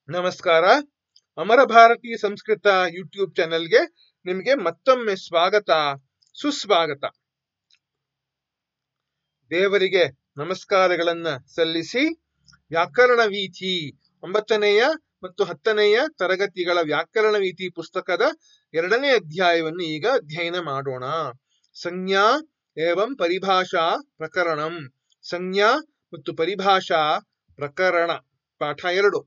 ನಮಸ್ಕಾರ ಅಮರ ಭಾರತಿ ಸಂಸ್ಕೃತ ಯೂಟ್ಯೂಬ್ ಚಾನೆಲ್ಗೆ ನಿಮಗೆ ಮತ್ತೊಮ್ಮೆ ಸ್ವಾಗತ ಸುಸ್ವಾಗತ ದೇವರಿಗೆ ನಮಸ್ಕಾರಗಳನ್ನ ಸಲ್ಲಿಸಿ ವ್ಯಾಕರಣ ವೀಥಿ ಒಂಬತ್ತನೆಯ ಮತ್ತು ಹತ್ತನೆಯ ತರಗತಿಗಳ ವ್ಯಾಕರಣ ವೀಥಿ ಪುಸ್ತಕದ ಎರಡನೇ ಅಧ್ಯಾಯವನ್ನು ಈಗ ಅಧ್ಯಯನ ಮಾಡೋಣ ಸಂಜ್ಞಾ ಏವಂ ಪರಿಭಾಷಾ ಪ್ರಕರಣಂ ಸಂಜ್ಞಾ ಮತ್ತು ಪರಿಭಾಷಾ ಪ್ರಕರಣ ಪಾಠ ಎರಡು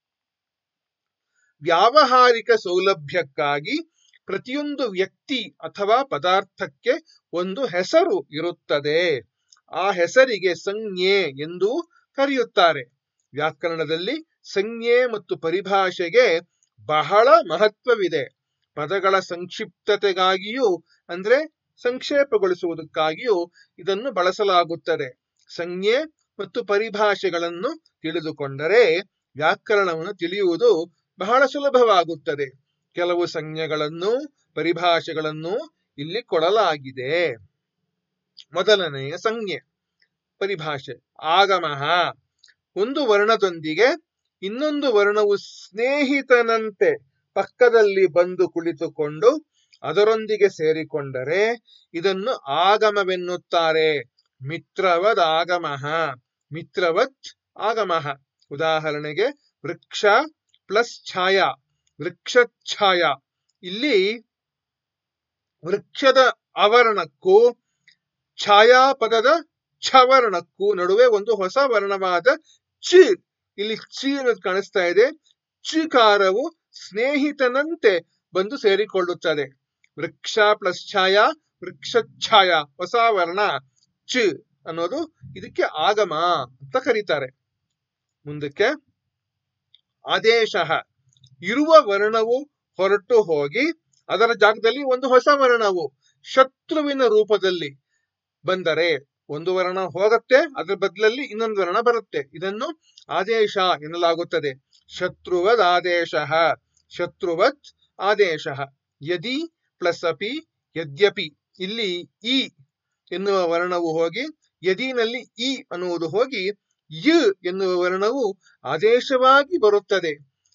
ವ್ಯಾವಹಾರಿಕ ಸೌಲಭ್ಯಕ್ಕಾಗಿ ಪ್ರತಿಯೊಂದು ವ್ಯಕ್ತಿ ಅಥವಾ ಪದಾರ್ಥಕ್ಕೆ ಒಂದು ಹೆಸರು ಇರುತ್ತದೆ ಆ ಹೆಸರಿಗೆ ಸಂಜ್ಞೆ ಎಂದು ಕರೆಯುತ್ತಾರೆ ವ್ಯಾಕರಣದಲ್ಲಿ ಸಂಜ್ಞೆ ಮತ್ತು ಪರಿಭಾಷೆಗೆ ಬಹಳ ಮಹತ್ವವಿದೆ ಪದಗಳ ಸಂಕ್ಷಿಪ್ತತೆಗಾಗಿಯೂ ಅಂದ್ರೆ ಸಂಕ್ಷೇಪಗೊಳಿಸುವುದಕ್ಕಾಗಿಯೂ ಇದನ್ನು ಬಳಸಲಾಗುತ್ತದೆ ಸಂಜ್ಞೆ ಮತ್ತು ಪರಿಭಾಷೆಗಳನ್ನು ತಿಳಿದುಕೊಂಡರೆ ವ್ಯಾಕರಣವನ್ನು ತಿಳಿಯುವುದು ಬಹಳ ಸುಲಭವಾಗುತ್ತದೆ ಕೆಲವು ಸಂಜ್ಞೆಗಳನ್ನು ಪರಿಭಾಷೆಗಳನ್ನು ಇಲ್ಲಿ ಕೊಡಲಾಗಿದೆ ಮೊದಲನೆಯ ಸಂಜ್ಞೆ ಪರಿಭಾಷೆ ಆಗಮಃ ಒಂದು ವರ್ಣದೊಂದಿಗೆ ಇನ್ನೊಂದು ವರ್ಣವು ಸ್ನೇಹಿತನಂತೆ ಪಕ್ಕದಲ್ಲಿ ಬಂದು ಕುಳಿತುಕೊಂಡು ಅದರೊಂದಿಗೆ ಸೇರಿಕೊಂಡರೆ ಇದನ್ನು ಆಗಮವೆನ್ನುತ್ತಾರೆ ಮಿತ್ರವದ್ ಆಗಮಃ ಮಿತ್ರವತ್ ಆಗಮಃ ಉದಾಹರಣೆಗೆ ವೃಕ್ಷ ಪ್ಲಸ್ ಛಾಯಾ ವೃಕ್ಷಛಾಯ ಇಲ್ಲಿ ವೃಕ್ಷದ ಅವರ್ಣಕ್ಕೂ ಛಾಯಾ ಪದದ ಛವರ್ಣಕ್ಕೂ ನಡುವೆ ಒಂದು ಹೊಸ ವರ್ಣವಾದ ಚಿ ಇಲ್ಲಿ ಚಿ ಅನ್ನೋದು ಕಾಣಿಸ್ತಾ ಇದೆ ಚಿಕಾರವು ಸ್ನೇಹಿತನಂತೆ ಬಂದು ಸೇರಿಕೊಳ್ಳುತ್ತದೆ ವೃಕ್ಷ ಪ್ಲಸ್ ಛಾಯಾ ವೃಕ್ಷಛಾಯ ಹೊಸ ವರ್ಣ ಚಿ ಅನ್ನೋದು ಇದಕ್ಕೆ ಆಗಮ ಅಂತ ಕರೀತಾರೆ ಮುಂದಕ್ಕೆ ಆದೇಶ ಇರುವ ವರ್ಣವು ಹೊರಟು ಹೋಗಿ ಅದರ ಜಾಗದಲ್ಲಿ ಒಂದು ಹೊಸ ವರ್ಣವು ಶತ್ರುವಿನ ರೂಪದಲ್ಲಿ ಬಂದರೆ ಒಂದು ವರ್ಣ ಹೋಗುತ್ತೆ ಅದರ ಬದಲಲ್ಲಿ ಇನ್ನೊಂದು ವರ್ಣ ಬರುತ್ತೆ ಇದನ್ನು ಆದೇಶ ಎನ್ನಲಾಗುತ್ತದೆ ಶತ್ರುವದ್ ಆದೇಶ ಶತ್ರುವತ್ ಆದೇಶ ಯದಿ ಪ್ಲಸ್ ಅಪಿ ಯದ್ಯಪಿ ಇಲ್ಲಿ ಇ ಎನ್ನುವ ವರ್ಣವು ಹೋಗಿ ಯದಿನಲ್ಲಿ ಇ ಅನ್ನುವುದು ಹೋಗಿ ಯ ಎನ್ನುವ ವರ್ಣವು ಆದೇಶವಾಗಿ ಬರುತ್ತದೆ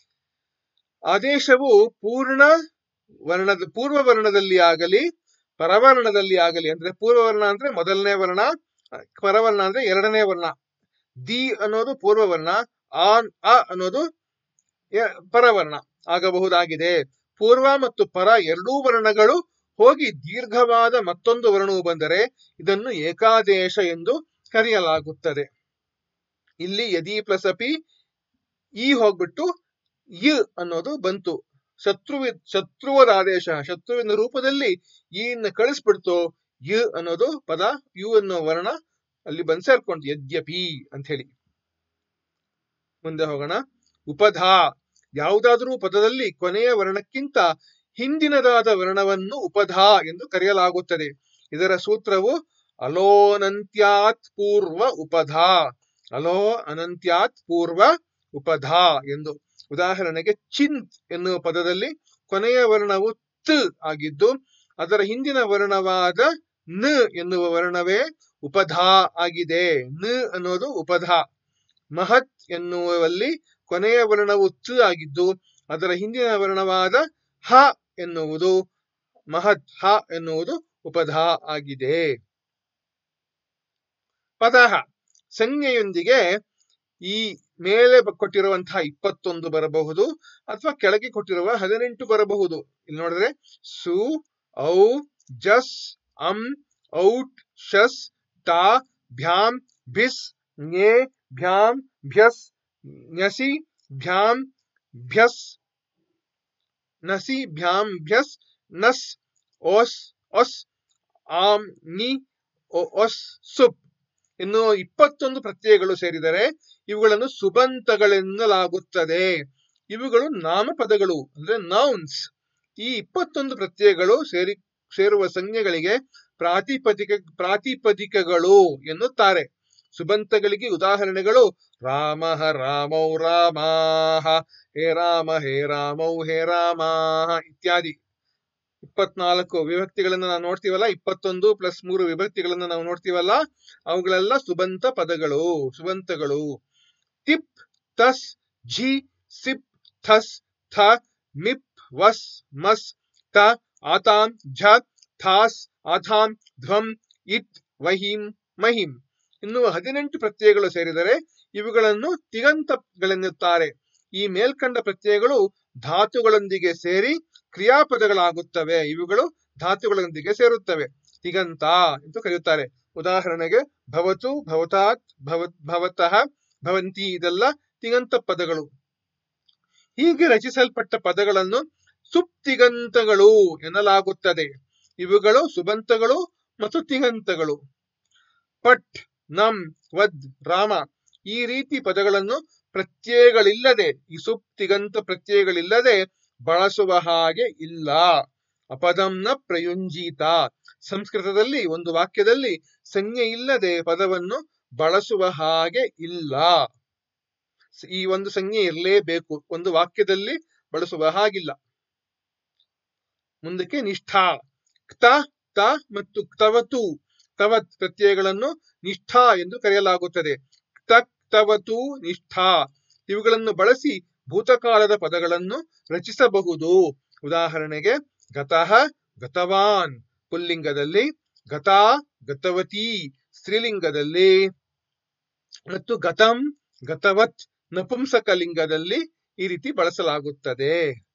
ಆದೇಶವು ಪೂರ್ಣ ವರ್ಣದ ಪೂರ್ವ ವರ್ಣದಲ್ಲಿ ಆಗಲಿ ಪರವರ್ಣದಲ್ಲಿ ಆಗಲಿ ಅಂದ್ರೆ ಪೂರ್ವವರ್ಣ ಅಂದ್ರೆ ಮೊದಲನೇ ವರ್ಣ ಪರವರ್ಣ ಅಂದ್ರೆ ಎರಡನೇ ವರ್ಣ ದಿ ಅನ್ನೋದು ಪೂರ್ವವರ್ಣ ಆನ್ ಅ ಅನ್ನೋದು ಪರವರ್ಣ ಆಗಬಹುದಾಗಿದೆ ಪೂರ್ವ ಮತ್ತು ಪರ ಎರಡೂ ವರ್ಣಗಳು ಹೋಗಿ ದೀರ್ಘವಾದ ಮತ್ತೊಂದು ವರ್ಣವು ಬಂದರೆ ಇದನ್ನು ಏಕಾದೇಶ ಎಂದು ಕರೆಯಲಾಗುತ್ತದೆ ಇಲ್ಲಿ ಯದಿ ಪ್ಲಸ್ ಅಪಿ ಈ ಹೋಗ್ಬಿಟ್ಟು ಯ ಅನ್ನೋದು ಬಂತು ಶತ್ರುವಿ ಶತ್ರುವದ ಆದೇಶ ಶತ್ರುವಿನ ರೂಪದಲ್ಲಿ ಈನ ಕಳಿಸ್ಬಿಡ್ತು ಯ ಅನ್ನೋದು ಪದ ಯು ಅನ್ನೋ ವರ್ಣ ಅಲ್ಲಿ ಬಂದ್ ಸೇರ್ಕೊಂಡು ಯದ್ಯಪಿ ಅಂತ ಹೇಳಿ ಮುಂದೆ ಹೋಗೋಣ ಉಪಧಾ ಯಾವುದಾದರೂ ಪದದಲ್ಲಿ ಕೊನೆಯ ವರ್ಣಕ್ಕಿಂತ ಹಿಂದಿನದಾದ ವರ್ಣವನ್ನು ಉಪಧಾ ಎಂದು ಕರೆಯಲಾಗುತ್ತದೆ ಇದರ ಸೂತ್ರವು ಅಲೋನಂತ್ಯಾತ್ ಪೂರ್ವ ಉಪಧಾ ಅಲೋ ಅನಂತ್ಯಾತ್ ಪೂರ್ವ ಉಪಧಾ ಎಂದು ಉದಾಹರಣೆಗೆ ಚಿಂತ್ ಎನ್ನುವ ಪದದಲ್ಲಿ ಕೊನೆಯ ವರ್ಣವು ತ್ ಆಗಿದ್ದು ಅದರ ಹಿಂದಿನ ವರ್ಣವಾದ ನ ಎನ್ನುವ ವರ್ಣವೇ ಉಪಧಾ ಆಗಿದೆ ನ ಅನ್ನೋದು ಉಪಧಾ ಮಹತ್ ಎನ್ನುವಲ್ಲಿ ಕೊನೆಯ ವರ್ಣವು ತ್ ಆಗಿದ್ದು ಅದರ ಹಿಂದಿನ ವರ್ಣವಾದ ಹ ಎನ್ನುವುದು ಮಹತ್ ಹ ಎನ್ನುವುದು ಉಪಧಾ ಆಗಿದೆ ಪದಹ ಸಂಜ್ಞೆಯೊಂದಿಗೆ ಈ ಮೇಲೆ ಕೊಟ್ಟಿರುವಂತಹ ಇಪ್ಪತ್ತೊಂದು ಬರಬಹುದು ಅಥವಾ ಕೆಳಗೆ ಕೊಟ್ಟಿರುವ ಹದಿನೆಂಟು ಬರಬಹುದು ಇಲ್ಲಿ ನೋಡಿದ್ರೆ ಸು ಔ ಜಸ್ ಅಂ ಔಟ್ ಶಸ್ ತಾ ಭ್ಯಾಂ ಭಿಸ್ ಞೇ ಭ್ಯಾಂ ಭ್ಯಸ್ ನ್ಯಸಿ ಭ್ಯಾಂ ಭ್ಯಸ್ ನಸಿ ಭ್ಯಾಂ ಭ್ಯಸ್ ನಸ್ ಓಸ್ ಒಸ್ ಆಮ್ ನಿ ಒಸ್ ಸುಪ್ ಇನ್ನು ಇಪ್ಪತ್ತೊಂದು ಪ್ರತ್ಯಯಗಳು ಸೇರಿದರೆ ಇವುಗಳನ್ನು ಸುಬಂತಗಳೆನ್ನಲಾಗುತ್ತದೆ ಇವುಗಳು ನಾಮಪದಗಳು ಅಂದ್ರೆ ನೌನ್ಸ್ ಈ ಇಪ್ಪತ್ತೊಂದು ಪ್ರತ್ಯಯಗಳು ಸೇರಿ ಸೇರುವ ಸಂಜ್ಞೆಗಳಿಗೆ ಪ್ರಾತಿಪದಿಕ ಪ್ರಾತಿಪದಿಕಗಳು ಎನ್ನುತ್ತಾರೆ ಸುಬಂತಗಳಿಗೆ ಉದಾಹರಣೆಗಳು ರಾಮ ರಾಮೌ ರಾಮಾಹ ಹೇ ರಾಮ ಹೇ ರಾಮೌ ಹೇ ರಾಮಾಹ ಇತ್ಯಾದಿ ಇಪ್ಪತ್ನಾಲ್ಕು ವಿಭಕ್ತಿಗಳನ್ನ ನಾವು ನೋಡ್ತೀವಲ್ಲ ಇಪ್ಪತ್ತೊಂದು ಪ್ಲಸ್ ಮೂರು ವಿಭಕ್ತಿಗಳನ್ನ ನಾವು ನೋಡ್ತೀವಲ್ಲ ಅವುಗಳೆಲ್ಲ ಸುಬಂತ ಪದಗಳು ಸುಬಂತಗಳು ತಿಪ್ ತಸ್ ಝಿ ಸಿಪ್ ಥಸ್ ಥ ಮಿಪ್ ವಸ್ ಮಸ್ ತ ಆತಾಂ ಝ ಥಾಸ್ ಆಥಾಂ ಧ್ವಂ ಇತ್ ವಹಿಂ ಮಹಿಂ ಇನ್ನು ಹದಿನೆಂಟು ಪ್ರತ್ಯಯಗಳು ಸೇರಿದರೆ ಇವುಗಳನ್ನು ತಿಗಂತಗಳೆನ್ನುತ್ತಾರೆ ಈ ಮೇಲ್ಕಂಡ ಪ್ರತ್ಯಯಗಳು ಧಾತುಗಳೊಂದಿಗೆ ಸೇರಿ ಕ್ರಿಯಾಪದಗಳಾಗುತ್ತವೆ ಇವುಗಳು ಧಾತುಗಳೊಂದಿಗೆ ಸೇರುತ್ತವೆ ತಿಗಂತ ಎಂದು ಕರೆಯುತ್ತಾರೆ ಉದಾಹರಣೆಗೆ ಭವತು ಭವತಾತ್ ಭವ ಭವತಃ ಭವಂತಿ ಇದೆಲ್ಲ ತಿಗಂತ ಪದಗಳು ಹೀಗೆ ರಚಿಸಲ್ಪಟ್ಟ ಪದಗಳನ್ನು ಸುಪ್ತಿಗಂತಗಳು ಎನ್ನಲಾಗುತ್ತದೆ ಇವುಗಳು ಸುಬಂತಗಳು ಮತ್ತು ತಿಗಂತಗಳು ಪಟ್ ನಂ ವದ್ ರಾಮ ಈ ರೀತಿ ಪದಗಳನ್ನು ಪ್ರತ್ಯಯಗಳಿಲ್ಲದೆ ಈ ಸುಪ್ತಿಗಂತ ಪ್ರತ್ಯಯಗಳಿಲ್ಲದೆ ಬಳಸುವ ಹಾಗೆ ಇಲ್ಲ ಅಪದಂನ ಪ್ರಯುಂಜೀತ ಸಂಸ್ಕೃತದಲ್ಲಿ ಒಂದು ವಾಕ್ಯದಲ್ಲಿ ಸಂಜ್ಞೆ ಇಲ್ಲದೆ ಪದವನ್ನು ಬಳಸುವ ಹಾಗೆ ಇಲ್ಲ ಈ ಒಂದು ಸಂಜ್ಞೆ ಇರಲೇಬೇಕು ಒಂದು ವಾಕ್ಯದಲ್ಲಿ ಬಳಸುವ ಹಾಗಿಲ್ಲ ಮುಂದಕ್ಕೆ ನಿಷ್ಠಾ ಕ್ತ ತ ಮತ್ತು ಕ್ತವತು ತವತ್ ಪ್ರತ್ಯಯಗಳನ್ನು ನಿಷ್ಠಾ ಎಂದು ಕರೆಯಲಾಗುತ್ತದೆ ಕ್ತಕ್ ತವತು ನಿಷ್ಠಾ ಇವುಗಳನ್ನು ಬಳಸಿ ಭೂತಕಾಲದ ಪದಗಳನ್ನು ರಚಿಸಬಹುದು ಉದಾಹರಣೆಗೆ ಗತಃ ಗತವಾನ್ ಪುಲ್ಲಿಂಗದಲ್ಲಿ ಗತಾ ಗತವತಿ ಸ್ತ್ರೀಲಿಂಗದಲ್ಲಿ ಮತ್ತು ಗತಂ ಗತವತ್ ನಪುಂಸಕಲಿಂಗದಲ್ಲಿ ಈ ರೀತಿ ಬಳಸಲಾಗುತ್ತದೆ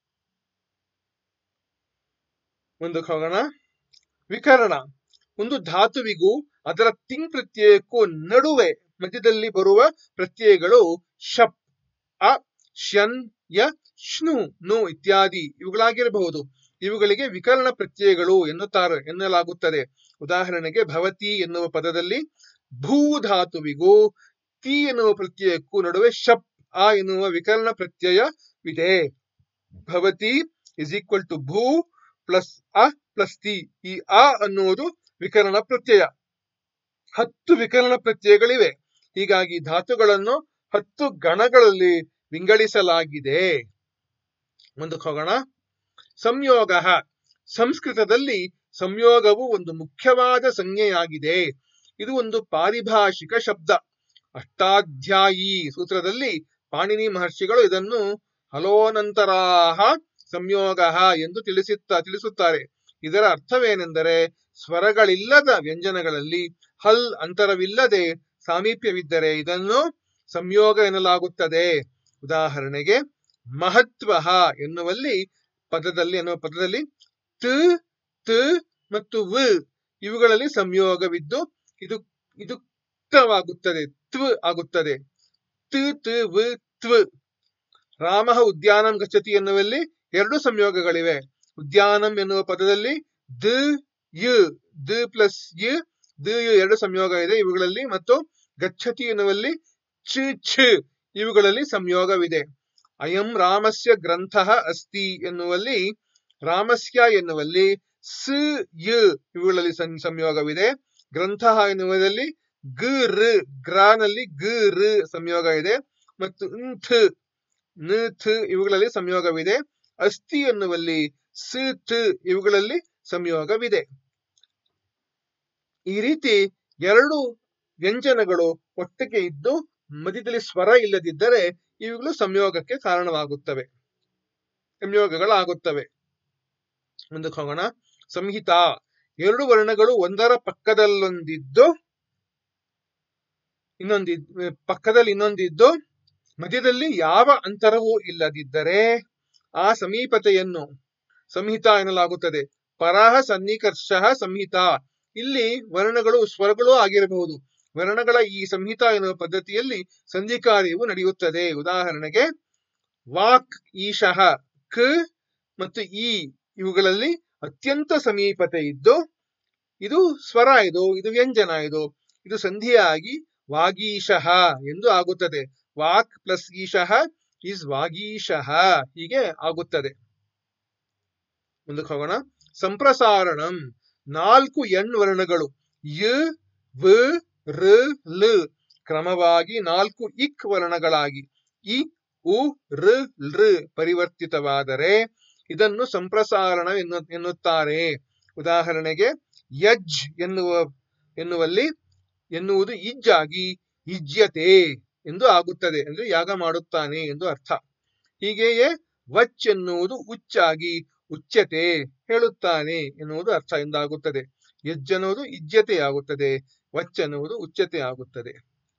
ಮುಂದಕ್ಕೆ ಹೋಗೋಣ ವಿಕರಣ ಒಂದು ಧಾತುವಿಗೂ ಅದರ ತಿಂಗ್ ಪ್ರತ್ಯಯಕ್ಕೂ ನಡುವೆ ಮಧ್ಯದಲ್ಲಿ ಬರುವ ಪ್ರತ್ಯಯಗಳು ಶಪ್ ಅ ಶನ್ ಯ ಶ್ನು ನು ಇತ್ಯಾದಿ ಇವುಗಳಾಗಿರಬಹುದು ಇವುಗಳಿಗೆ ವಿಕರಣ ಪ್ರತ್ಯಯಗಳು ಎನ್ನುತ್ತಾರೆ ಎನ್ನಲಾಗುತ್ತದೆ ಉದಾಹರಣೆಗೆ ಭವತಿ ಎನ್ನುವ ಪದದಲ್ಲಿ ಭೂ ಧಾತುವಿಗೂ ತಿ ಎನ್ನುವ ಪ್ರತ್ಯಯಕ್ಕೂ ನಡುವೆ ಶಪ್ ಆ ಎನ್ನುವ ವಿಕರಣ ಪ್ರತ್ಯಯವಿದೆ ಭವತಿ ಇಸ್ ಈಕ್ವಲ್ ಟು ಭೂ ಪ್ಲಸ್ ಅ ಪ್ಲಸ್ ತಿ ಈ ಅ ಅನ್ನುವುದು ವಿಕರಣ ಪ್ರತ್ಯಯ ಹತ್ತು ವಿಕರಣ ಪ್ರತ್ಯಯಗಳಿವೆ ಹೀಗಾಗಿ ಧಾತುಗಳನ್ನು ಹತ್ತು ಗಣಗಳಲ್ಲಿ ವಿಂಗಡಿಸಲಾಗಿದೆ ಮುಂದಕ್ಕೆ ಹೋಗೋಣ ಸಂಯೋಗ ಸಂಸ್ಕೃತದಲ್ಲಿ ಸಂಯೋಗವು ಒಂದು ಮುಖ್ಯವಾದ ಸಂಜ್ಞೆಯಾಗಿದೆ ಇದು ಒಂದು ಪಾರಿಭಾಷಿಕ ಶಬ್ದ ಅಷ್ಟಾಧ್ಯಾಯಿ ಸೂತ್ರದಲ್ಲಿ ಪಾಣಿನಿ ಮಹರ್ಷಿಗಳು ಇದನ್ನು ಹಲೋನಂತರಾಹ ಸಂಯೋಗ ಎಂದು ತಿಳಿಸುತ್ತಾ ತಿಳಿಸುತ್ತಾರೆ ಇದರ ಅರ್ಥವೇನೆಂದರೆ ಸ್ವರಗಳಿಲ್ಲದ ವ್ಯಂಜನಗಳಲ್ಲಿ ಹಲ್ ಅಂತರವಿಲ್ಲದೆ ಸಾಮೀಪ್ಯವಿದ್ದರೆ ಇದನ್ನು ಸಂಯೋಗ ಎನ್ನಲಾಗುತ್ತದೆ ಉದಾಹರಣೆಗೆ ಮಹತ್ವ ಎನ್ನುವಲ್ಲಿ ಪದದಲ್ಲಿ ಎನ್ನುವ ಪದದಲ್ಲಿ ತ ತ ಮತ್ತು ವ ಇವುಗಳಲ್ಲಿ ಸಂಯೋಗವಿದ್ದು ಇದು ಇದು ಕ್ತವಾಗುತ್ತದೆ ತ್ವ ಆಗುತ್ತದೆ ತ ತ ವ ತ್ವ ರಾಮ ಉದ್ಯಾನಂ ಗಚ್ಚತಿ ಎನ್ನುವಲ್ಲಿ ಎರಡು ಸಂಯೋಗಗಳಿವೆ ಉದ್ಯಾನಂ ಎನ್ನುವ ಪದದಲ್ಲಿ ದ ಯು ದ ಪ್ಲಸ್ ಯು ದ ಯು ಎರಡು ಸಂಯೋಗ ಇದೆ ಇವುಗಳಲ್ಲಿ ಮತ್ತು ಗಚ್ಚತಿ ಎನ್ನುವಲ್ಲಿ ಚ ಛ ಇವುಗಳಲ್ಲಿ ಸಂಯೋಗವಿದೆ ಅಯಂ ರಾಮಸ್ಯ ಗ್ರಂಥ ಅಸ್ತಿ ಎನ್ನುವಲ್ಲಿ ರಾಮಸ್ಯ ಎನ್ನುವಲ್ಲಿ ಸ ಯು ಇವುಗಳಲ್ಲಿ ಸಂ- ಸಂಯೋಗವಿದೆ ಗ್ರಂಥ ಎನ್ನುವುದರಲ್ಲಿ ಗ ರ ಗ್ರಾನಲ್ಲಿ ಗ ರ ಸಂಯೋಗ ಇದೆ ಮತ್ತು ಂಥ ನ ಥ ಇವುಗಳಲ್ಲಿ ಸಂಯೋಗವಿದೆ ಅಸ್ಥಿ ಎನ್ನುವಲ್ಲಿ ಸ ಥ ಇವುಗಳಲ್ಲಿ ಸಂಯೋಗವಿದೆ ಈ ರೀತಿ ಎರಡು ವ್ಯಂಜನಗಳು ಒಟ್ಟಿಗೆ ಇದ್ದು ಮಧ್ಯದಲ್ಲಿ ಸ್ವರ ಇಲ್ಲದಿದ್ದರೆ ಇವುಗಳು ಸಂಯೋಗಕ್ಕೆ ಕಾರಣವಾಗುತ್ತವೆ ಸಂಯೋಗಗಳಾಗುತ್ತವೆ ಮುಂದಕ್ಕೆ ಹೋಗೋಣ ಸಂಹಿತ ಎರಡು ವರ್ಣಗಳು ಒಂದರ ಪಕ್ಕದಲ್ಲೊಂದಿದ್ದು ಇನ್ನೊಂದಿ ಪಕ್ಕದಲ್ಲಿ ಇನ್ನೊಂದಿದ್ದು ಮಧ್ಯದಲ್ಲಿ ಯಾವ ಅಂತರವೂ ಇಲ್ಲದಿದ್ದರೆ ಆ ಸಮೀಪತೆಯನ್ನು ಸಂಹಿತ ಎನ್ನಲಾಗುತ್ತದೆ ಪರಹ ಸನ್ನಿಕರ್ಷ ಸಂಹಿತ ಇಲ್ಲಿ ವರ್ಣಗಳು ಸ್ವರಗಳೂ ಆಗಿರಬಹುದು ವರ್ಣಗಳ ಈ ಸಂಹಿತ ಎನ್ನುವ ಪದ್ಧತಿಯಲ್ಲಿ ಸಂಧಿ ಕಾರ್ಯವು ನಡೆಯುತ್ತದೆ ಉದಾಹರಣೆಗೆ ವಾಕ್ ಈಶಃ ಕ ಮತ್ತು ಈ ಇವುಗಳಲ್ಲಿ ಅತ್ಯಂತ ಸಮೀಪತೆ ಇದ್ದು ಇದು ಸ್ವರ ಇದು ಇದು ವ್ಯಂಜನ ಇದು ಇದು ಸಂಧಿಯಾಗಿ ವಾಗೀಶಃ ಎಂದು ಆಗುತ್ತದೆ ವಾಕ್ ಪ್ಲಸ್ ಈಶಃ ಇಸ್ ವಾಗೀಶಃ ಹೀಗೆ ಆಗುತ್ತದೆ ಮುಂದಕ್ಕೆ ಹೋಗೋಣ ಸಂಪ್ರಸಾರಣಂ ನಾಲ್ಕು ಎಣ್ ವರ್ಣಗಳು ಯ ವ ರ ಲ ಕ್ರಮವಾಗಿ ನಾಲ್ಕು ಇಕ್ ವರ್ಣಗಳಾಗಿ ಇ ಉ ರ ಋ ಪರಿವರ್ತಿತವಾದರೆ ಇದನ್ನು ಸಂಪ್ರಸಾರಣ ಎನ್ನು ಎನ್ನುತ್ತಾರೆ ಉದಾಹರಣೆಗೆ ಯಜ್ ಎನ್ನುವ ಎನ್ನುವಲ್ಲಿ ಎನ್ನುವುದು ಇಜ್ಜಾಗಿ ಇಜ್ಯತೆ ಎಂದು ಆಗುತ್ತದೆ ಅಂದ್ರೆ ಯಾಗ ಮಾಡುತ್ತಾನೆ ಎಂದು ಅರ್ಥ ಹೀಗೆಯೇ ವಚ್ ಎನ್ನುವುದು ಉಚ್ಚಾಗಿ ಉಚ್ಯತೆ ಹೇಳುತ್ತಾನೆ ಎನ್ನುವುದು ಅರ್ಥ ಎಂದಾಗುತ್ತದೆ ಯಜ್ ಅನ್ನುವುದು ಇಜ್ಜತೆ ಆಗುತ್ತದೆ ವಚ್ ಅನ್ನುವುದು ಉಚ್ಯತೆ ಆಗುತ್ತದೆ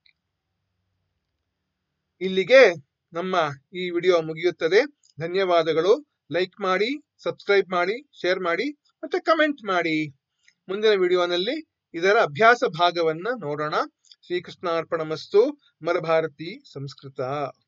ಇಲ್ಲಿಗೆ ನಮ್ಮ ಈ ವಿಡಿಯೋ ಮುಗಿಯುತ್ತದೆ ಧನ್ಯವಾದಗಳು ಲೈಕ್ ಮಾಡಿ ಸಬ್ಸ್ಕ್ರೈಬ್ ಮಾಡಿ ಶೇರ್ ಮಾಡಿ ಮತ್ತೆ ಕಮೆಂಟ್ ಮಾಡಿ ಮುಂದಿನ ವಿಡಿಯೋನಲ್ಲಿ ಇದರ ಅಭ್ಯಾಸ ಭಾಗವನ್ನ ನೋಡೋಣ ಶ್ರೀಕೃಷ್ಣಾರ್ಪಣಮಸ್ತು ಮರಭಾರತಿ ಸಂಸ್ಕೃತ